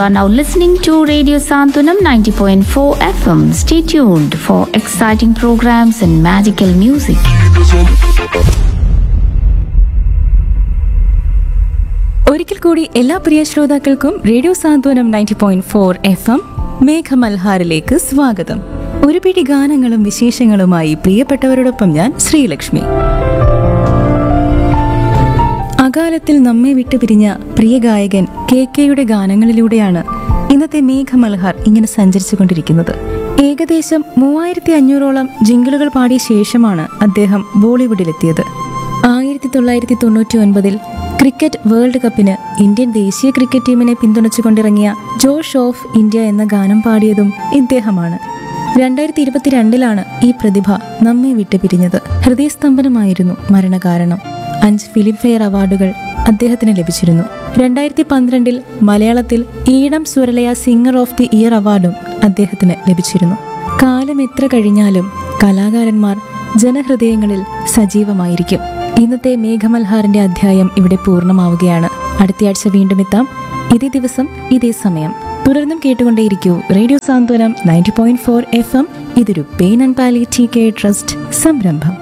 are now listening to Radio Santunam 90.4 FM. Stay tuned for exciting programs and magical music. ഒരിക്കൽ കൂടി എല്ലാ പ്രിയ ശ്രോതാക്കൾക്കും radio Santhwanam ninety point four F M മേഘമൽഹാറിലേക്ക് സ്വാഗതം ഒരു പിടി ഗാനങ്ങളും വിശേഷങ്ങളുമായി പ്രിയപ്പെട്ടവരോടൊപ്പം ഞാൻ ശ്രീലക്ഷ്മി അകാലത്തിൽ നമ്മെ വിട്ടുപിരിഞ്ഞ പ്രിയ ഗായകൻ കെ കെയുടെ ഗാനങ്ങളിലൂടെയാണ് ഇന്നത്തെ മേഘമൽഹാർ ഇങ്ങനെ സഞ്ചരിച്ചു കൊണ്ടിരിക്കുന്നത് ഏകദേശം മൂവായിരത്തി അഞ്ഞൂറോളം ജിങ്കിളുകൾ പാടിയ ശേഷമാണ് അദ്ദേഹം ബോളിവുഡിലെത്തിയത് ആയിരത്തി തൊള്ളായിരത്തി തൊണ്ണൂറ്റി ഒൻപതിൽ ക്രിക്കറ്റ് വേൾഡ് കപ്പിന് ഇന്ത്യൻ ദേശീയ ക്രിക്കറ്റ് ടീമിനെ പിന്തുണച്ചുകൊണ്ടിറങ്ങിയ ജോഷ് ഓഫ് ഇന്ത്യ എന്ന ഗാനം പാടിയതും ഇദ്ദേഹമാണ് രണ്ടായിരത്തി ഇരുപത്തിരണ്ടിലാണ് ഈ പ്രതിഭ നമ്മെ വിട്ടുപിരിഞ്ഞത് ഹൃദയസ്തംഭനമായിരുന്നു മരണകാരണം അഞ്ച് ഫിലിംഫെയർ അവാർഡുകൾ അദ്ദേഹത്തിന് ലഭിച്ചിരുന്നു രണ്ടായിരത്തി പന്ത്രണ്ടിൽ മലയാളത്തിൽ ഈടം സുരലയ സിംഗർ ഓഫ് ദി ഇയർ അവാർഡും അദ്ദേഹത്തിന് ലഭിച്ചിരുന്നു കാലം എത്ര കഴിഞ്ഞാലും കലാകാരന്മാർ ജനഹൃദയങ്ങളിൽ സജീവമായിരിക്കും ഇന്നത്തെ മേഘമൽഹാറിന്റെ അധ്യായം ഇവിടെ പൂർണ്ണമാവുകയാണ് അടുത്തയാഴ്ച വീണ്ടും എത്താം ഇതേ ദിവസം ഇതേ സമയം തുടർന്നും കേട്ടുകൊണ്ടേയിരിക്കൂ radio Santhwanam ninety point four F M ഇതൊരു pain and palliative care trust സംരംഭം